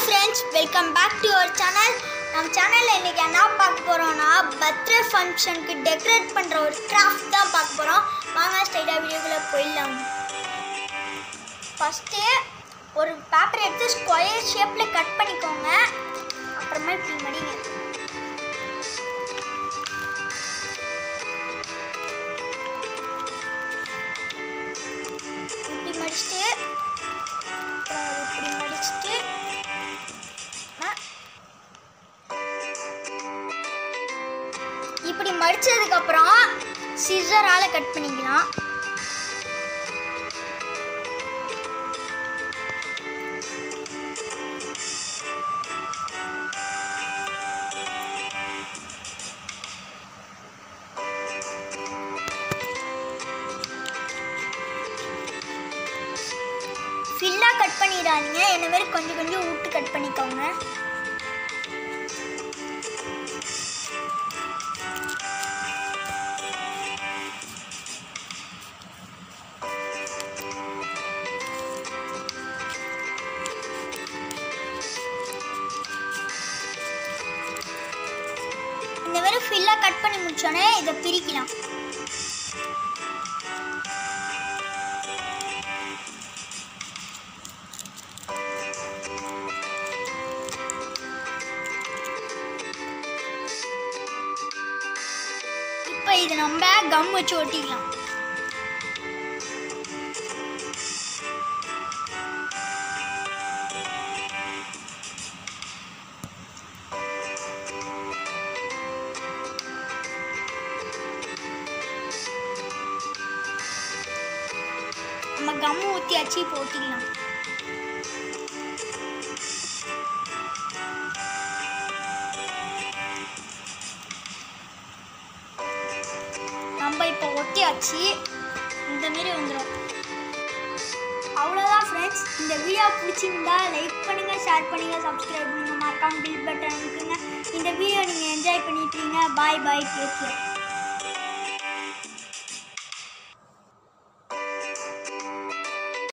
friends welcome back to our channel நம்ம சேனலில் இன்றைக்கி என்ன பார்க்க போகிறோம்னா பர்த்டே ஃபங்க்ஷனுக்கு டெக்கரேட் பண்ணுற ஒரு கிராஃப்ட் தான் பார்க்க போகிறோம் வாங்க ஸ்ட்ரைட்டாக வீடியோக்குள்ளே போயிடலாம் ஃபஸ்ட்டு ஒரு பேப்பர் எடுத்து ஸ்கொயர் ஷேப்பில் கட் பண்ணிக்கோங்க அப்புறமா இப்படி மடிங்க இப்படி மடிச்சுட்டு அப்புறம் இப்படி மடிச்சுட்டு ஆ, இப்படி மடிச்சதுக்கப்புறம் சிசரால் கட் பண்ணிக்கலாம் ஃபில்லாக கட் பண்ணிடாதீங்க என்ன மாதிரி கொஞ்சம் கொஞ்சம் விட்டு கட் பண்ணிக்கோங்க இந்த மாதிரி ஃபில்லாக கட் பண்ணி முடிச்சோடனே இதை பிரிக்கலாம் இப்போ இது நம்ம கம் வச்சு ஒட்டிக்கலாம் நம்ம கம் ஊற்றியாச்சு இப்போ ஒட்டிக்கலாம் நம்ம இப்போ ஒட்டியாச்சு இந்த மாரி வந்துடும் அவ்வளோதான் ஃப்ரெண்ட்ஸ் இந்த வீடியோ பிடிச்சிருந்தா லைக் பண்ணுங்கள் ஷேர் பண்ணுங்கள் சப்ஸ்கிரைப் பண்ணுங்கள் மறக்காம பில் பட்டன் இருக்குங்க இந்த வீடியோ நீங்கள் என்ஜாய் பண்ணிட்டீங்க பாய் பாய் டேக் கேர்